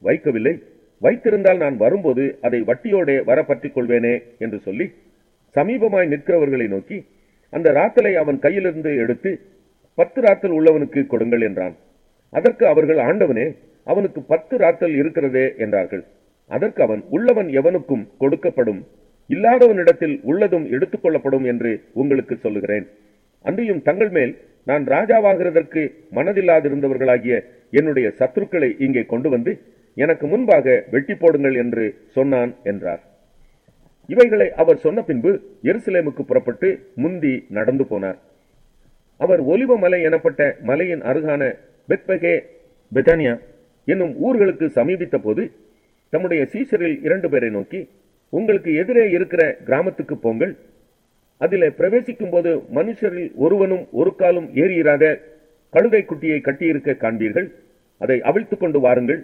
வைக்கவில்லை வைத்திருந்தால் நான் வரும்போது அதை வட்டியோடே வர பற்றிக் கொள்வேனே என்று சொல்லி சமீபமாய் நிற்கிறவர்களை நோக்கி அந்த ராத்தலை அவன் கையிலிருந்து எடுத்து பத்து ராத்தல் உள்ளவனுக்கு கொடுங்கள் என்றான் அதற்கு அவர்கள் ஆண்டவனே அவனுக்கு பத்து ராத்தல் இருக்கிறதே என்றார்கள் அதற்கு அவன் உள்ளவன் எவனுக்கும் கொடுக்கப்படும் இல்லாதவனிடத்தில் உள்ளதும் எடுத்துக்கொள்ளப்படும் என்று உங்களுக்கு சொல்லுகிறேன் அன்றியும் தங்கள் மேல் நான் ராஜாவாகிறதற்கு மனதில்லாதிருந்தவர்களாகிய என்னுடைய சத்துருக்களை இங்கே கொண்டு வந்து எனக்கு முன்பாக வெட்டி போடுங்கள் என்று சொன்னான் என்றார் இவைகளை அவர் சொன்ன பின்பு எருசலேமுக்கு புறப்பட்டு முந்தி நடந்து போனார் அவர் ஒலிவ மலை எனப்பட்ட மலையின் அருகான பெத்பகே பெத்தானியா என்னும் ஊர்களுக்கு சமீபித்த போது தம்முடைய சீசரில் இரண்டு பேரை நோக்கி உங்களுக்கு எதிரே இருக்கிற கிராமத்துக்கு போங்கள் அதிலே பிரவேசிக்கும் போது மனுஷரில் ஒருவனும் ஒரு காலும் ஏறியிராத கழுதை குட்டியை கட்டியிருக்க காண்பீர்கள் அதை அவிழ்த்துக் கொண்டு வாருங்கள்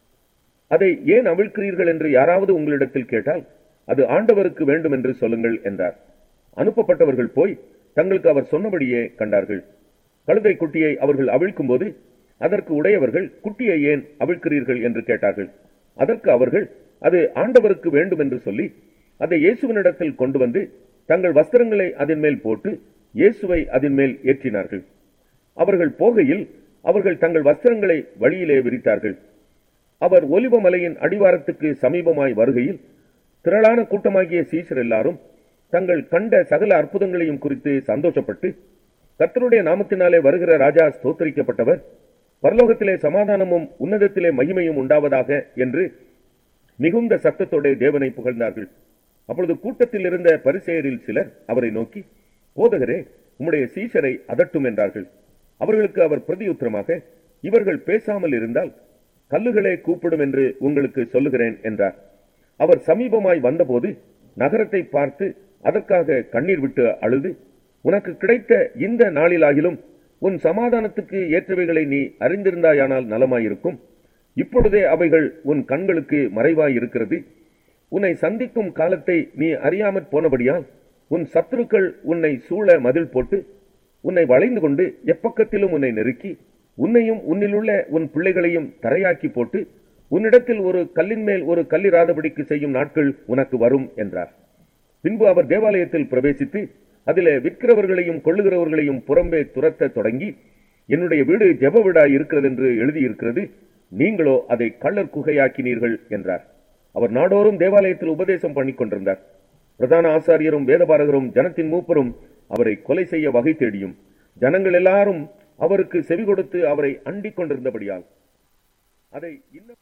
அதை ஏன் அவிழ்க்கிறீர்கள் என்று யாராவது உங்களிடத்தில் கேட்டால் அது ஆண்டவருக்கு வேண்டும் என்று சொல்லுங்கள் என்றார் அனுப்பப்பட்டவர்கள் போய் தங்களுக்கு அவர் சொன்னபடியே கண்டார்கள் கழுதை குட்டியை அவர்கள் அவிழ்க்கும் போது அதற்கு உடையவர்கள் குட்டியை ஏன் அவிழ்க்கிறீர்கள் என்று கேட்டார்கள் அதற்கு அவர்கள் அது ஆண்டவருக்கு வேண்டும் என்று சொல்லி அதை இயேசுவினிடத்தில் கொண்டு வந்து தங்கள் வஸ்திரங்களை அதன் மேல் போட்டு இயேசுவை அதன் மேல் ஏற்றினார்கள் அவர்கள் போகையில் அவர்கள் தங்கள் வஸ்திரங்களை வழியிலே விரித்தார்கள் அவர் ஒலிவ மலையின் அடிவாரத்துக்கு சமீபமாய் வருகையில் திரளான கூட்டமாகிய சீசர் எல்லாரும் தங்கள் கண்ட சகல அற்புதங்களையும் குறித்து சந்தோஷப்பட்டு கர்த்தருடைய நாமத்தினாலே வருகிற ராஜா ஸ்தோத்தரிக்கப்பட்டவர் பரலோகத்திலே சமாதானமும் உன்னதத்திலே மகிமையும் உண்டாவதாக என்று மிகுந்த சத்தத்தோட தேவனை புகழ்ந்தார்கள் அப்பொழுது கூட்டத்தில் இருந்த பரிசெயரில் சிலர் அவரை நோக்கி போதகரே உம்முடைய சீஷரை அதட்டும் என்றார்கள் அவர்களுக்கு அவர் பிரதியுத்தரமாக இவர்கள் பேசாமல் இருந்தால் கல்லுகளே கூப்பிடும் என்று உங்களுக்கு சொல்லுகிறேன் என்றார் அவர் சமீபமாய் வந்தபோது நகரத்தை பார்த்து அதற்காக கண்ணீர் விட்டு அழுது உனக்கு கிடைத்த இந்த நாளிலாகிலும் உன் சமாதானத்துக்கு ஏற்றவைகளை நீ அறிந்திருந்தாயானால் நலமாயிருக்கும் இப்பொழுதே அவைகள் உன் கண்களுக்கு மறைவாய் இருக்கிறது உன்னை சந்திக்கும் காலத்தை நீ அறியாமற் போனபடியால் உன் சத்துருக்கள் உன்னை சூழ மதில் போட்டு உன்னை வளைந்து கொண்டு எப்பக்கத்திலும் உன்னை நெருக்கி உன்னையும் உன்னிலுள்ள உன் பிள்ளைகளையும் தரையாக்கி போட்டு உன்னிடத்தில் ஒரு கல்லின் மேல் ஒரு கல்லிராதபடிக்கு செய்யும் நாட்கள் உனக்கு வரும் என்றார் பின்பு அவர் தேவாலயத்தில் பிரவேசித்து அதிலே விற்கிறவர்களையும் கொள்ளுகிறவர்களையும் புறம்பே துரத்த தொடங்கி என்னுடைய வீடு ஜெப வீடாய் இருக்கிறது என்று எழுதியிருக்கிறது நீங்களோ அதை கள்ளர் குகையாக்கினீர்கள் என்றார் அவர் நாடோறும் தேவாலயத்தில் உபதேசம் பண்ணிக் கொண்டிருந்தார் பிரதான ஆசாரியரும் வேதபாரகரும் ஜனத்தின் மூப்பரும் அவரை கொலை செய்ய வகை தேடியும் ஜனங்கள் எல்லாரும் அவருக்கு செவி கொடுத்து அவரை அண்டிக் கொண்டிருந்தபடியால் அதை இன்னும்